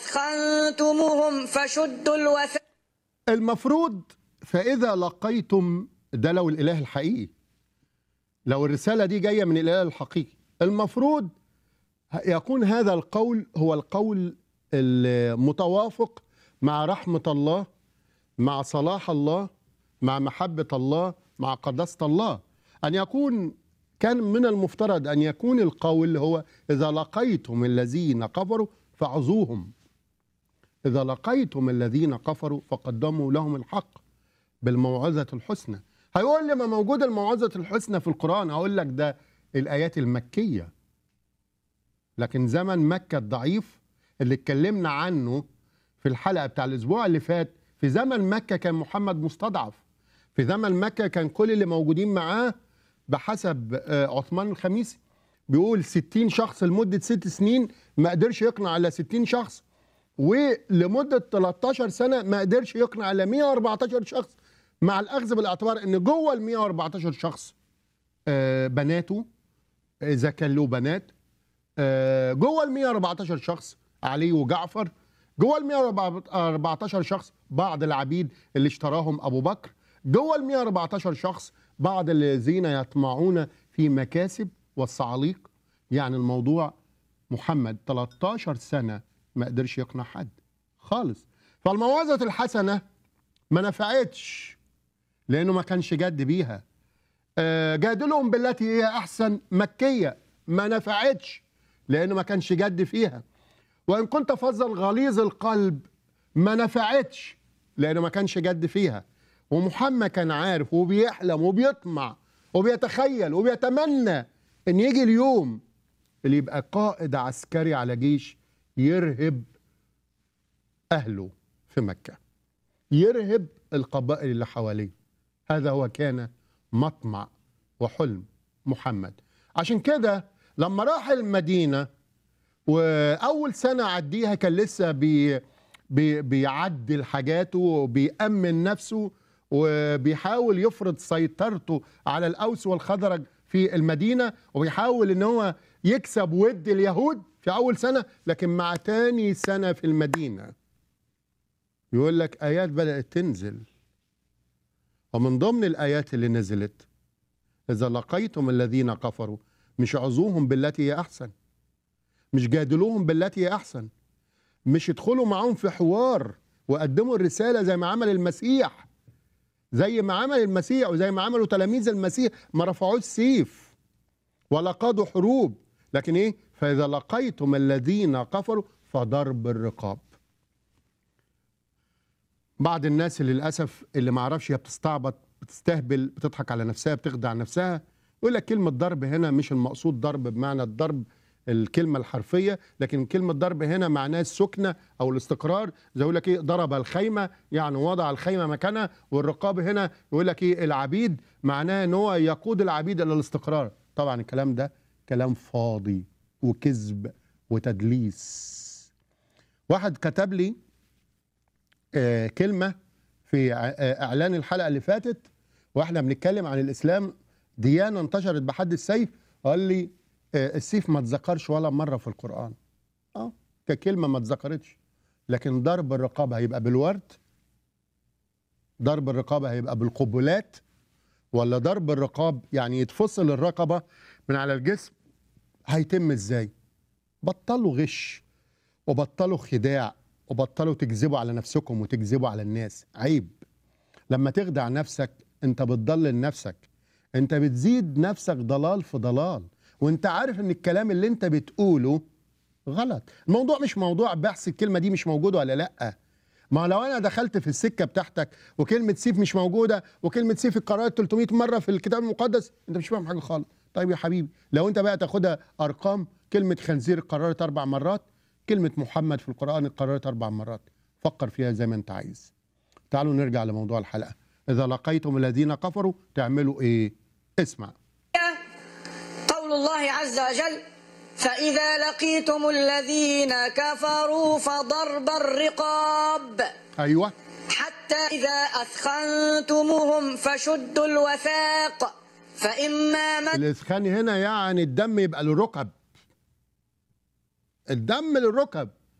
أثخنتموهم فشدوا الوثاق المفروض فإذا لقيتم ده لو الإله الحقيقي لو الرسالة دي جاية من الإله الحقيقي المفروض يكون هذا القول هو القول المتوافق مع رحمة الله مع صلاح الله مع محبة الله مع قداسة الله أن يكون كان من المفترض أن يكون القول هو إذا لقيتم الذين كفروا فعظوهم إذا لقيتم الذين كفروا فقدموا لهم الحق بالموعظة الحسنى هيقول لي ما موجود الموعظة الحسنى في القرآن هقول لك ده الآيات المكية لكن زمن مكة الضعيف اللي اتكلمنا عنه في الحلقة بتاع الأسبوع اللي فات في زمن مكة كان محمد مستضعف في زمن مكة كان كل اللي موجودين معاه بحسب آه، عثمان الخميسي بيقول 60 شخص لمدة ست سنين ما قدرش يقنع على 60 شخص ولمدة 13 سنة ما قدرش يقنع على 114 شخص مع الأخذ بالاعتبار أن جوه ال 114 شخص آه، بناته إذا كان له بنات آه، جوه ال 114 شخص علي وجعفر جوه ال 114 شخص بعض العبيد اللي اشتراهم ابو بكر جوه ال 114 شخص بعض الذين يطمعون في مكاسب والصعاليق يعني الموضوع محمد 13 سنه ما قدرش يقنع حد خالص فالموعظه الحسنه ما نفعتش لانه ما كانش جد بيها آه، جادلهم بالتي هي احسن مكيه ما نفعتش لانه ما كانش جد فيها وان كنت فظا غليظ القلب ما نفعتش لانه ما كانش جد فيها ومحمد كان عارف وبيحلم وبيطمع وبيتخيل وبيتمنى ان يجي اليوم اللي يبقى قائد عسكري على جيش يرهب اهله في مكه يرهب القبائل اللي حواليه هذا هو كان مطمع وحلم محمد عشان كده لما راح المدينة وأول سنة عديها كان لسه بي بي بيعدل حاجاته وبيأمن نفسه وبيحاول يفرض سيطرته على الأوس والخزرج في المدينة وبيحاول ان هو يكسب ود اليهود في أول سنة لكن مع تاني سنة في المدينة يقول لك آيات بدأت تنزل ومن ضمن الآيات اللي نزلت إذا لقيتم الذين كفروا مش عظوهم بالتي هي أحسن مش جادلوهم بالتي هي أحسن مش ادخلوا معاهم في حوار وقدموا الرسالة زي ما عمل المسيح زي ما عمل المسيح وزي ما عملوا تلاميذ المسيح ما رفعوش سيف ولا قادوا حروب لكن ايه فإذا لقيتم الذين كفروا فضرب الرقاب بعض الناس اللي للاسف اللي ما اعرفش هي بتستعبط بتستهبل بتضحك على نفسها بتخدع نفسها يقول لك كلمه ضرب هنا مش المقصود ضرب بمعنى الضرب الكلمه الحرفيه لكن كلمه ضرب هنا معناه السكنه او الاستقرار زي يقول لك ايه ضرب الخيمه يعني وضع الخيمه مكانها والرقاب هنا يقول لك ايه العبيد معناه ان هو يقود العبيد الى الاستقرار طبعا الكلام ده كلام فاضي وكذب وتدليس واحد كتب لي آه، كلمة في ع- آه، إعلان الحلقة اللي فاتت وإحنا بنتكلم عن الإسلام ديانة انتشرت بحد السيف قال لي آه، السيف ما اتذكرش ولا مرة في القرآن اه ككلمة ما اتذكرتش لكن ضرب الرقابة هيبقى بالورد ضرب الرقابة هيبقى بالقبلات ولا ضرب الرقاب يعني يتفصل الرقبة من على الجسم هيتم ازاي بطلوا غش وبطلوا خداع وبطلوا تكذبوا على نفسكم وتكذبوا على الناس عيب لما تخدع نفسك انت بتضلل نفسك انت بتزيد نفسك ضلال في ضلال وانت عارف ان الكلام اللي انت بتقوله غلط الموضوع مش موضوع بحث الكلمة دي مش موجودة ولا لأ ما لو انا دخلت في السكة بتاعتك وكلمة سيف مش موجودة وكلمة سيف اتكررت 300 مرة في الكتاب المقدس انت مش فاهم حاجة خالص طيب يا حبيبي لو انت بقى تاخدها ارقام كلمة خنزير اتكررت اربع مرات كلمة محمد في القرآن اتكررت اربع مرات فكر فيها زي ما انت عايز تعالوا نرجع لموضوع الحلقة اذا لقيتم الذين كفروا تعملوا ايه اسمع قول الله عز وجل فإذا لقيتم الذين كفروا فضرب الرقاب ايوه حتى إذا أثخنتموهم فشدوا الوثاق فإما من الاسخان هنا يعني الدم يبقى للركب الدم للركب